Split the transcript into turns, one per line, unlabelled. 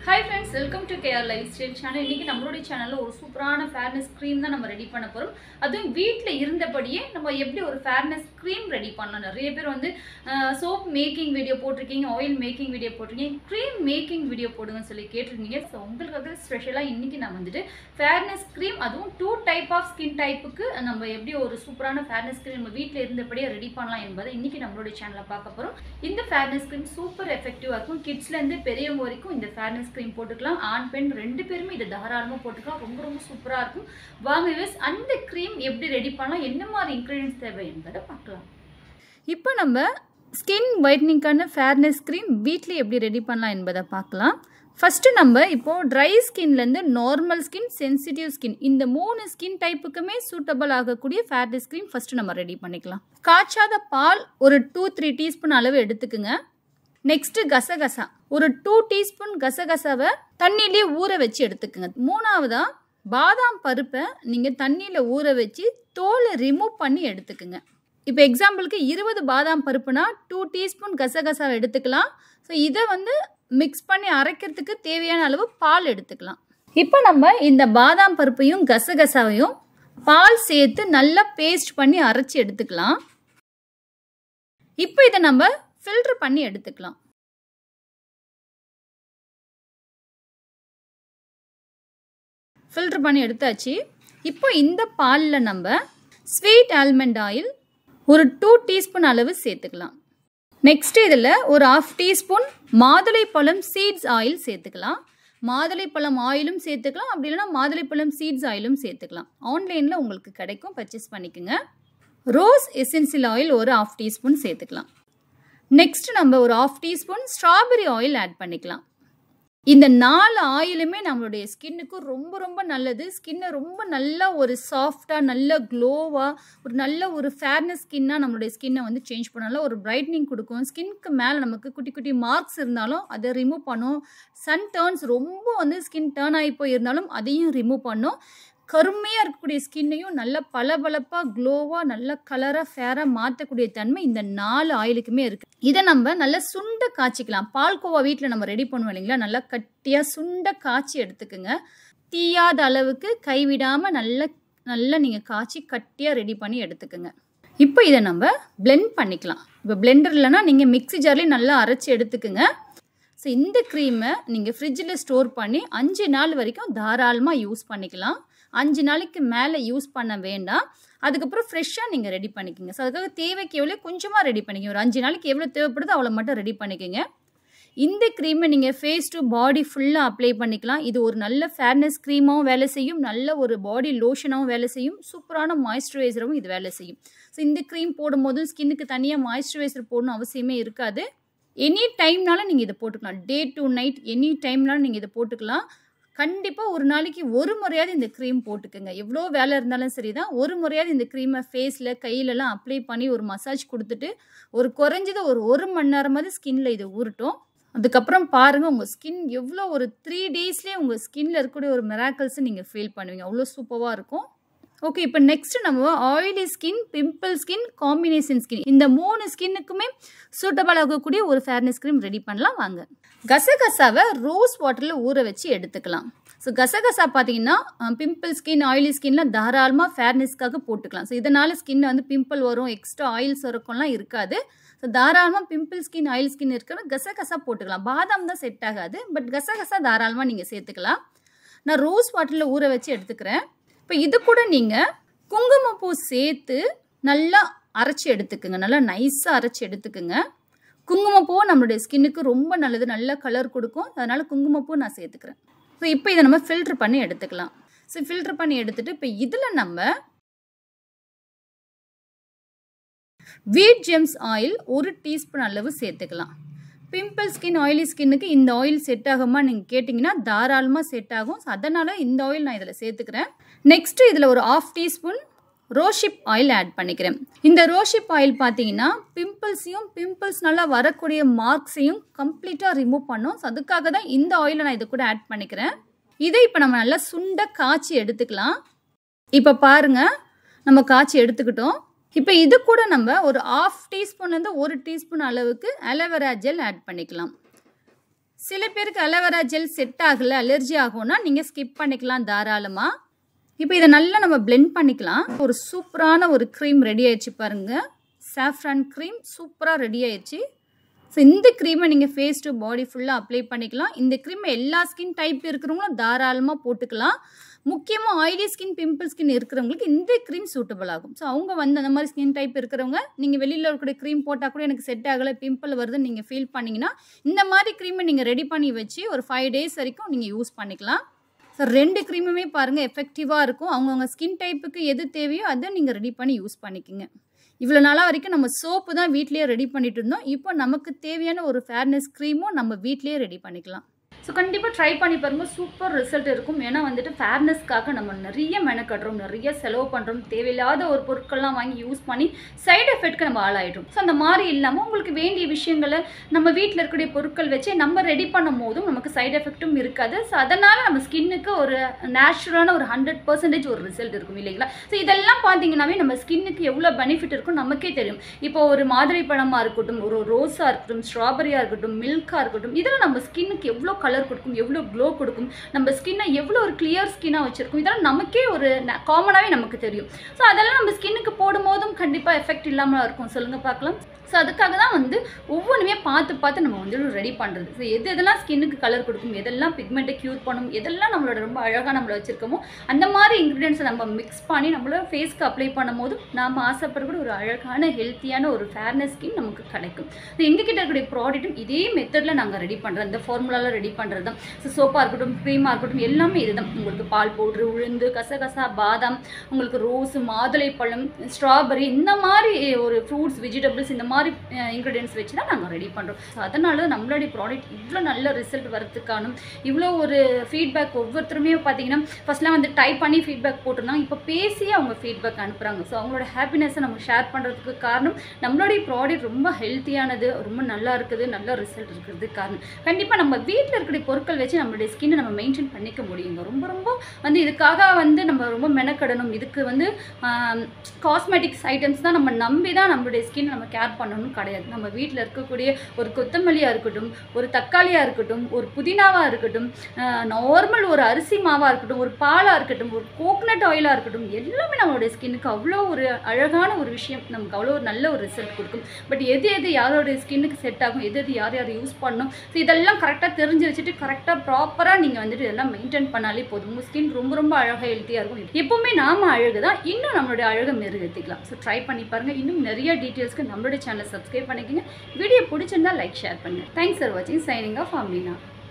hi friends welcome to KR lifestyle channel இன்றைக்கி நம்மளுடைய சேனலில் ஒரு சூப்பரான ஃபேர்னஸ் க்ரீம் தான் நம்ம ரெடி பண்ண போகிறோம் அதுவும் வீட்டில் இருந்தபடியே நம்ம எப்படி ஒரு ஃபேர்னஸ் க்ரீம் ரெடி பண்ணலாம் நிறைய பேர் வந்து சோப் மேக்கிங் வீடியோ போட்டிருக்கீங்க ஆயில் மேக்கிங் வீடியோ போட்டிருக்கீங்க க்ரீம் மேக்கிங் வீடியோ போடுங்கன்னு சொல்லி கேட்டிருந்தீங்க ஸோ உங்களுக்காக ஸ்பெஷலாக இன்றைக்கி நான் வந்துட்டு ஃபேர்னஸ் க்ரீம் அதுவும் டூ டைப் ஆஃப் ஸ்கின் டைப்புக்கு நம்ம எப்படி ஒரு சூப்பரான ஃபேர்னஸ் க்ரீம் நம்ம வீட்டில் இருந்தபடியே ரெடி பண்ணலாம் என்பதை இன்றைக்கி நம்மளுடைய சேனலில் பார்க்க போகிறோம் இந்த ஃபேர்னஸ் க்ரீம் சூப்பர் எஃபெக்டிவாக இருக்கும் கிட்ஸ்லேருந்து பெரியவங்க வரைக்கும் இந்த ஃபேர்னஸ் க்ரீம் போட்டுக்கலாம் ஆண் பெண் ரெண்டு பேருமே இதை தாராளமாக போட்டுக்கலாம் ரொம்ப ரொம்ப சூப்பராக இருக்கும் வாங்க விவஸ் அந்த க்ரீம் எப்படி ரெடி பண்ணலாம் என்ன மாதிரி இன்க்ரீடியன்ஸ் தேவை என்பதை பார்க்கலாம் இப்போ நம்ம ஸ்கின் ஒயிட்னிங்கான ஃபேர்னஸ் க்ரீம் வீட்டில் எப்படி ரெடி பண்ணலாம் என்பதை பார்க்கலாம் ஃபஸ்ட்டு நம்ம இப்போது ட்ரை ஸ்கின்லேருந்து நார்மல் ஸ்கின் சென்சிட்டிவ் ஸ்கின் இந்த மூணு ஸ்கின் டைப்புக்குமே சூட்டபிள் ஆகக்கூடிய ஃபேர்னஸ் க்ரீம் ஃபஸ்ட்டு நம்ம ரெடி பண்ணிக்கலாம் காய்ச்சாத பால் ஒரு டூ த்ரீ டீஸ்பூன் அளவு எடுத்துக்குங்க நெக்ஸ்ட்டு கசகசா ஒரு டூ டீஸ்பூன் கசகசாவை தண்ணியிலே ஊற வச்சு எடுத்துக்கோங்க மூணாவதா பாதாம் பருப்பை நீங்கள் தண்ணியில் ஊற வச்சு தோலை ரிமூவ் பண்ணி எடுத்துக்குங்க இப்போ எக்ஸாம்பிளுக்கு இருபது பாதாம் பருப்புனா டூ டீஸ்பூன் கசகசாவை எடுத்துக்கலாம் ஸோ இதை வந்து மிக்ஸ் பண்ணி அரைக்கிறதுக்கு தேவையான அளவு பால் எடுத்துக்கலாம் இப்போ நம்ம இந்த பாதாம் பருப்பையும் கசகசாவையும் பால் சேர்த்து நல்லா பேஸ்ட் பண்ணி அரைச்சி எடுத்துக்கலாம் இப்போ இதை நம்ம ஃபில்டர் பண்ணி எடுத்துக்கலாம் ஃபில்டர் பண்ணி எடுத்தாச்சு இப்போ இந்த பாலில் நம்ம ஸ்வீட் ஆல்மண்ட் ஆயில் ஒரு டூ டீஸ்பூன் அளவு சேர்த்துக்கலாம் நெக்ஸ்ட் இதில் ஒரு ஆஃப் டீஸ்பூன் மாதுளைப்பழம் சீட்ஸ் ஆயில் சேர்த்துக்கலாம் மாதுளைப்பழம் ஆயிலும் சேர்த்துக்கலாம் அப்படி இல்லைனா மாதுளைப்பழம் சீட்ஸ் ஆயிலும் சேர்த்துக்கலாம் ஆன்லைனில் உங்களுக்கு கிடைக்கும் பர்ச்சேஸ் பண்ணிக்கோங்க ரோஸ் எசென்சியல் ஆயில் ஒரு ஆஃப் டீஸ்பூன் சேர்த்துக்கலாம் நெக்ஸ்ட் நம்ம ஒரு half teaspoon strawberry oil add பண்ணிக்கலாம் இந்த நாலு ஆயிலுமே நம்மளுடைய ஸ்கின்னுக்கு ரொம்ப ரொம்ப நல்லது ஸ்கின்னை ரொம்ப நல்லா ஒரு சாஃப்டாக நல்ல க்ளோவாக ஒரு நல்ல ஒரு ஃபேர்னஸ் ஸ்கின்னாக நம்மளுடைய ஸ்கின்னை வந்து சேஞ்ச் பண்ணாலும் ஒரு பிரைட்னிங் கொடுக்கும் ஸ்கின்க்கு மேலே நமக்கு குட்டி குட்டி மார்க்ஸ் இருந்தாலும் அதை ரிமூவ் பண்ணும் சன் டேர்ன்ஸ் ரொம்ப வந்து ஸ்கின் டேர்ன் ஆகி போயிருந்தாலும் அதையும் ரிமூவ் பண்ணும் கருமையாக இருக்கக்கூடிய ஸ்கின்னையும் நல்ல பளபளப்பாக க்ளோவாக நல்ல கலராக ஃபேராக மாற்றக்கூடிய தன்மை இந்த நாலு ஆயிலுக்குமே இருக்குது இதை நம்ம நல்லா சுண்ட காய்ச்சிக்கலாம் பால்கோவா வீட்டில் நம்ம ரெடி பண்ணுவோம் இல்லைங்களா நல்லா கட்டியாக சுண்ட காய்ச்சி எடுத்துக்குங்க தீயாத அளவுக்கு கைவிடாமல் நல்ல நல்லா நீங்கள் காய்ச்சி கட்டியாக ரெடி பண்ணி எடுத்துக்குங்க இப்போ இதை நம்ம பிளெண்ட் பண்ணிக்கலாம் இப்போ பிளெண்டர் இல்லைன்னா நீங்கள் மிக்ஸி ஜார்லேயும் நல்லா அரைச்சி எடுத்துக்குங்க ஸோ இந்த க்ரீமை நீங்கள் ஃப்ரிட்ஜில் ஸ்டோர் பண்ணி அஞ்சு நாள் வரைக்கும் தாராளமாக யூஸ் பண்ணிக்கலாம் அஞ்சு நாளைக்கு மேலே யூஸ் பண்ண வேண்டாம் அதுக்கப்புறம் ஃப்ரெஷ்ஷாக நீங்கள் ரெடி பண்ணிக்கோங்க ஸோ அதுக்காக தேவைக்கு எவ்வளோ கொஞ்சமாக ரெடி பண்ணிக்கோங்க ஒரு அஞ்சு நாளைக்கு எவ்வளோ தேவைப்படுதோ அவ்வளோ மட்டும் ரெடி பண்ணிக்கோங்க இந்த க்ரீமை நீங்கள் ஃபேஸ் டு பாடி ஃபுல்லாக அப்ளை பண்ணிக்கலாம் இது ஒரு நல்ல ஃபேர்னஸ் க்ரீமாகவும் வேலை செய்யும் நல்ல ஒரு பாடி லோஷனாகவும் வேலை செய்யும் சூப்பரான மாய்ஸ்சரைசராகவும் இது வேலை செய்யும் ஸோ இந்த க்ரீம் போடும்போது ஸ்கின்னுக்கு தனியாக மாய்ஸ்சரைசர் போடணும் அவசியமே இருக்காது எனி டைம்னாலும் நீங்கள் இதை போட்டுக்கலாம் டே டு நைட் எனி டைம்னாலும் நீங்கள் இதை போட்டுக்கலாம் கண்டிப்பாக ஒரு நாளைக்கு ஒரு முறையாவது இந்த க்ரீம் போட்டுக்கோங்க எவ்வளோ வேலை இருந்தாலும் சரி தான் ஒரு முறையாவது இந்த க்ரீமை ஃபேஸில் கையிலலாம் அப்ளை பண்ணி ஒரு மசாஜ் கொடுத்துட்டு ஒரு குறைஞ்சது ஒரு ஒரு மணி நேரமாவது ஸ்கின்ல இது ஊறட்டும் அதுக்கப்புறம் பாருங்கள் உங்கள் ஸ்கின் எவ்வளோ ஒரு த்ரீ டேஸ்லேயே உங்கள் ஸ்கின்ல இருக்கக்கூடிய ஒரு மெராக்கல்ஸை நீங்கள் ஃபீல் பண்ணுவீங்க அவ்வளோ சூப்பராக இருக்கும் ஓகே இப்போ நெக்ஸ்ட் நம்ம oily skin pimple skin combination skin இந்த மூணு ஸ்கின்னுக்குமே சூட்டபிள் ஆகக்கூடிய ஒரு ஃபேர்னஸ் க்ரீம் ரெடி பண்ணலாம் வாங்க கசகசாவை ரோஸ் வாட்டரில் ஊற வச்சு எடுத்துக்கலாம் ஸோ கசகசா பார்த்தீங்கன்னா பிம்பிள் ஸ்கின் ஆயிலி ஸ்கின்லாம் தாராளமாக ஃபேர்னஸ்க்காக போட்டுக்கலாம் ஸோ இதனால் ஸ்கின்ல வந்து பிம்பிள் வரும் எக்ஸ்ட்ரா ஆயில் சுரக்கம்லாம் இருக்காது ஸோ தாராளமாக பிம்பிள் ஸ்கின் ஆயில் ஸ்கின் இருக்கிற கசகசா போட்டுக்கலாம் பாதாம் தான் செட் ஆகாது பட் கசகசா தாராளமாக நீங்கள் சேர்த்துக்கலாம் நான் ரோஸ் வாட்டரில் ஊற வச்சு எடுத்துக்கிறேன் இப்போ இது கூட நீங்கள் குங்குமப்பூ சேர்த்து நல்லா அரைச்சி எடுத்துக்குங்க நல்லா நைஸாக அரைச்சி எடுத்துக்குங்க குங்குமப்பூ நம்மளுடைய ஸ்கின்னுக்கு ரொம்ப நல்லது நல்ல கலர் கொடுக்கும் அதனால் குங்குமப்பூ நான் சேர்த்துக்கிறேன் ஸோ இப்போ இதை நம்ம ஃபில்ட்ரு பண்ணி எடுத்துக்கலாம் ஸோ ஃபில்ட்ரு பண்ணி எடுத்துகிட்டு இப்போ இதில் நம்ம வீட் ஜெம்ஸ் ஆயில் ஒரு டீஸ்பூன் அளவு சேர்த்துக்கலாம் பிம்பிள் ஸ்கின் ஆயிலி ஸ்கின்னுக்கு இந்த ஆயில் செட் ஆகுமா நீங்கள் கேட்டிங்கன்னா தாராளமாக செட் ஆகும் ஸோ அதனால் இந்த ஆயில் நான் இதில் சேர்த்துக்கிறேன் நெக்ஸ்ட்டு இதில் ஒரு half teaspoon rosehip oil add பண்ணிக்கிறேன் இந்த ரோஷிப் ஆயில் பார்த்தீங்கன்னா பிம்பிள்ஸையும் பிம்பிள்ஸ்னால வரக்கூடிய மார்க்ஸையும் கம்ப்ளீட்டாக ரிமூவ் பண்ணும் ஸோ அதுக்காக தான் இந்த ஆயிலை நான் இது கூட ஆட் பண்ணிக்கிறேன் இதை இப்போ நம்ம நல்லா சுண்ட காய்ச்சி எடுத்துக்கலாம் இப்போ பாருங்கள் நம்ம காய்ச்சி எடுத்துக்கிட்டோம் இப்போ இது கூட நம்ம ஒரு ஆஃப் டீஸ்பூன்லேருந்து ஒரு டீஸ்பூன் அளவுக்கு அலோவேரா ஜெல் ஆட் பண்ணிக்கலாம் சில பேருக்கு அலோவேரா ஜெல் செட் ஆகலை அலர்ஜி ஆகும்னா நீங்கள் ஸ்கிப் பண்ணிக்கலாம் தாராளமாக இப்போ இதை நல்லா நம்ம blend பண்ணிக்கலாம் ஒரு சூப்பரான ஒரு க்ரீம் ரெடி ஆயிடுச்சு பாருங்கள் சாஃப்ரான் க்ரீம் சூப்பராக ரெடி ஆயிடுச்சு ஸோ இந்த க்ரீமை நீங்கள் ஃபேஸ் டு பாடி ஃபுல்லாக அப்ளை பண்ணிக்கலாம் இந்த க்ரீமை எல்லா ஸ்கின் டைப் இருக்கிறவங்களும் தாராளமாக போட்டுக்கலாம் முக்கியமாக ஆயிலி ஸ்கின் பிம்பிள் ஸ்கின் இருக்கிறவங்களுக்கு இந்த க்ரீம் சூட்டபிள் ஆகும் ஸோ அவங்க வந்து அந்த மாதிரி ஸ்கின் டைப் இருக்கிறவங்க நீங்கள் வெளியில் இருக்கக்கூடிய க்ரீம் போட்டால் கூட எனக்கு செட் ஆகலை பிம்பிள் வருதுன்னு நீங்கள் ஃபீல் பண்ணிங்கன்னா இந்த மாதிரி க்ரீமை நீங்கள் ரெடி பண்ணி வச்சு ஒரு ஃபைவ் டேஸ் வரைக்கும் நீங்கள் யூஸ் பண்ணிக்கலாம் ஸோ ரெண்டு க்ரீமுமே பாருங்கள் எஃபெக்டிவாக இருக்கும் அவங்கவுங்க ஸ்கின் டைப்புக்கு எது தேவையோ அதை நீங்கள் ரெடி பண்ணி யூஸ் பண்ணிக்கோங்க இவ்வளோ நாளாக வரைக்கும் நம்ம சோப்பு தான் வீட்லேயே ரெடி பண்ணிட்டு இருந்தோம் இப்போ நமக்கு தேவையான ஒரு ஃபேர்னஸ் க்ரீமும் நம்ம வீட்லேயே ரெடி பண்ணிக்கலாம் ஸோ கண்டிப்பாக ட்ரை பண்ணி பாருங்கள் சூப்பர் ரிசல்ட் இருக்கும் ஏன்னா வந்துட்டு ஃபேர்னஸ்க்காக நம்ம நிறைய மெனக்கட்டுறோம் நிறைய செலவு பண்ணுறோம் தேவையில்லாத ஒரு பொருட்கள்லாம் வாங்கி யூஸ் பண்ணி சைடு எஃபெக்ட்க்கு நம்ம ஆளாயிடும் ஸோ அந்த மாதிரி இல்லாமல் உங்களுக்கு வேண்டிய விஷயங்களை நம்ம வீட்டில் இருக்கக்கூடிய பொருட்கள் வச்சு நம்ம ரெடி பண்ணும் போதும் நமக்கு சைடு எஃபெக்ட்டும் இருக்காது ஸோ அதனால் நம்ம ஸ்கின்னுக்கு ஒரு நேச்சுரலான ஒரு ஹண்ட்ரட் பர்சன்டேஜ் ஒரு ரிசல்ட் இருக்கும் இல்லைங்களா ஸோ இதெல்லாம் பார்த்தீங்கன்னாவே நம்ம ஸ்கின்னுக்கு எவ்வளோ பெனிஃபிட் இருக்கும் நமக்கே தெரியும் இப்போ ஒரு மாதுளை பழமாக இருக்கட்டும் ஒரு ரோஸாக இருக்கட்டும் ஸ்ட்ராபெரியாக இருக்கட்டும் மில்காக இருக்கட்டும் இதெல்லாம் நம்ம ஸ்கின்னுக்கு எவ்வளோ கலர் கொடுக்கும் எவ்வளோ க்ளோ கொடுக்கும் நம்ம ஸ்கின்னை எவ்வளோ ஒரு கிளியர் ஸ்கின்னாக வச்சுருக்கும் இதெல்லாம் நமக்கே ஒரு காமனாகவே நமக்கு தெரியும் ஸோ அதெல்லாம் நம்ம ஸ்கின்னுக்கு போடும்போதும் கண்டிப்பாக எஃபெக்ட் இல்லாமல் இருக்கும் சொல்லுங்கள் பார்க்கலாம் ஸோ அதுக்காக தான் வந்து ஒவ்வொன்றுமே பார்த்து பார்த்து நம்ம வந்து ரெடி பண்ணுறது ஸோ எது எதெல்லாம் ஸ்கின்னுக்கு கலர் கொடுக்கும் எதெல்லாம் பிக்மெண்ட்டை க்யூர் பண்ணும் எதெல்லாம் நம்மளோட ரொம்ப அழகாக நம்மளை வச்சுருக்கோமோ அந்த மாதிரி இன்க்ரீடியன்ஸை நம்ம மிக்ஸ் பண்ணி நம்மளோட ஃபேஸ்க்கு அப்ளை பண்ணும் போது நாம் ஆசைப்படக்கூடிய ஒரு அழகான ஹெல்த்தியான ஒரு ஃபேர்னஸ் ஸ்கின் நமக்கு கிடைக்கும் ஸோ எங்ககிட்ட இருக்கக்கூடிய ப்ராடக்ட்டும் இதே மெத்தடில் நாங்கள் ரெடி பண்ணுறோம் இந்த ஃபார்முலாவில் ரெடி பண்ணுறது தான் ஸோ சோப்பாக இருக்கட்டும் க்ரீமாக இருக்கட்டும் எல்லாமே இதுதான் உங்களுக்கு பால் பவுட்ரு உளுந்து கசகசா பாதாம் உங்களுக்கு ரோஸு மாதுளை பழம் ஸ்ட்ராபெரி இந்த மாதிரி ஒரு ஃப்ரூட்ஸ் வெஜிடபிள்ஸ் இந்த மாதிரி இன்க்ரீடியன்ஸ் வச்சு தான் நாங்கள் ரெடி பண்ணுறோம் ஸோ அதனால நம்மளுடைய ப்ராடக்ட் இவ்வளோ நல்ல ரிசல்ட் வரதுக்கான இவ்வளோ ஒரு ஃபீட்பேக் ஒவ்வொருத்தருமே பார்த்தீங்கன்னா ஃபர்ஸ்ட்லாம் வந்து டைப் பண்ணி ஃபீட்பேக் போட்டிருந்தாங்க இப்போ பேசி அவங்க ஃபீட்பேக் அனுப்புகிறாங்க ஸோ அவங்களோட ஹாப்பினஸை நம்ம ஷேர் பண்ணுறதுக்கு காரணம் நம்மளுடைய ப்ராடக்ட் ரொம்ப ஹெல்த்தியானது ரொம்ப நல்லா இருக்குது நல்ல ரிசல்ட் இருக்கிறதுக்கு காரணம் கண்டிப்பாக நம்ம வீட்டில் இருக்கிற பொருட்கள் வச்சு நம்மளுடைய ஸ்கின்னை நம்ம மெயின்டைன் பண்ணிக்க முடியுங்க ரொம்ப ரொம்ப வந்து இதுக்காக வந்து நம்ம ரொம்ப மெனக்கடணும் இதுக்கு வந்து காஸ்மெட்டிக்ஸ் ஐட்டம்ஸ் தான் நம்ம நம்பி தான் நம்மளுடைய ஸ்கின் நம்ம கேர் பண்ணணும் கிடையாது நம்ம வீட்டில் இருக்கக்கூடிய ஒரு கொத்தமல்லியாக இருக்கட்டும் ஒரு தக்காளியாக இருக்கட்டும் ஒரு புதினாவாக இருக்கட்டும் நார்மல் ஒரு அரிசி மாவாக இருக்கட்டும் ஒரு பாலாக இருக்கட்டும் ஒரு கோகனட் ஆயிலாக இருக்கட்டும் எல்லாமே நம்மளுடைய ஸ்கின்னுக்கு அவ்வளோ ஒரு அழகான ஒரு விஷயம் நமக்கு அவ்வளோ ஒரு நல்ல ஒரு ரிசல்ட் கொடுக்கும் பட் எது எது யாரோட ஸ்கின்னுக்கு செட் ஆகும் எது எது யார் யார் யூஸ் பண்ணணும் ஸோ இதெல்லாம் கரெக்டாக தெரிஞ்சு வச்சுட்டு கரெக்டாக ப்ராப்பராக நீங்கள் வந்துட்டு இதெல்லாம் மெயின்டைன் பண்ணாலே போதும் உங்கள் ஸ்கின் ரொம்ப ரொம்ப அழகாக ஹெல்த்தியாக இருக்கும் எப்பவுமே நாம அழகு தான் இன்னும் நம்மளுடைய அழகை மெருகேற்றிக்கலாம் ஸோ ட்ரை பண்ணி பாருங்கள் இன்னும் நிறைய டீட்டெயில்ஸ்க்கு நம்மளுடைய சேனலை சப்ஸ்கிரைப் பண்ணிக்கோங்க வீடியோ பிடிச்சிருந்தா லைக் ஷேர் பண்ணுங்கள் தேங்க்ஸ் ஃபார் வாட்சிங் சைனிங் ஆஃப் அம்லினா